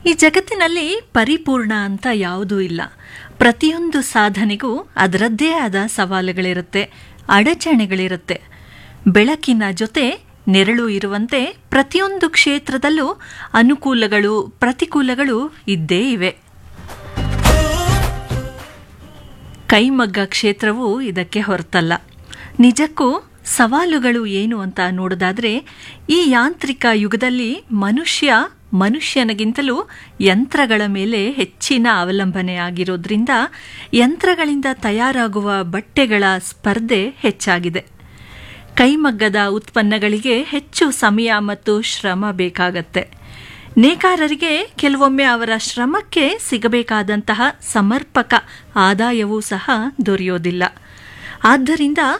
ಈ ಜಗತ್ತಿನಲ್ಲಿ ಪರಿಪೂರ್ಣ ಅಂತ ಯಾವುದೂ ಇಲ್ಲ ಪ್ರತಿಯೊಂದು ಸಾಧನೆಗೂ ಅದರದ್ದೇ ಆದ ಸವಾಲುಗಳಿರುತ್ತೆ ಅಡಚಣೆಗಳಿರುತ್ತೆ ಬೆಳಕಿನ ಜೊತೆ ನೆರಳು ಇರುವಂತೆ ಪ್ರತಿಯೊಂದು ಕ್ಷೇತ್ರದಲ್ಲೂ ಅನುಕೂಲಗಳು ಪ್ರತಿಕೂಲಗಳು ಇದ್ದೇ ಇವೆ ಕೈಮಗ್ಗ ಕ್ಷೇತ್ರವು ಇದಕ್ಕೆ ಹೊರತಲ್ಲ ನಿಜಕ್ಕೂ ಸವಾಲುಗಳು ಏನು ಅಂತ ನೋಡೋದಾದ್ರೆ ಈ ಯಾಂತ್ರಿಕ ಯುಗದಲ್ಲಿ ಮನುಷ್ಯ ಮನುಷ್ಯನಿಗಿಂತಲೂ ಯಂತ್ರಗಳ ಮೇಲೆ ಹೆಚ್ಚಿನ ಅವಲಂಬನೆ ಆಗಿರೋದ್ರಿಂದ ಯಂತ್ರಗಳಿಂದ ತಯಾರಾಗುವ ಬಟ್ಟೆಗಳ ಸ್ಪರ್ಧೆ ಹೆಚ್ಚಾಗಿದೆ ಕೈಮಗ್ಗದ ಉತ್ಪನ್ನಗಳಿಗೆ ಹೆಚ್ಚು ಸಮಯ ಮತ್ತು ಶ್ರಮ ಬೇಕಾಗತ್ತೆ ನೇಕಾರರಿಗೆ ಕೆಲವೊಮ್ಮೆ ಅವರ ಶ್ರಮಕ್ಕೆ ಸಿಗಬೇಕಾದಂತಹ ಸಮರ್ಪಕ ಆದಾಯವೂ ಸಹ ದೊರೆಯೋದಿಲ್ಲ ಆದ್ದರಿಂದ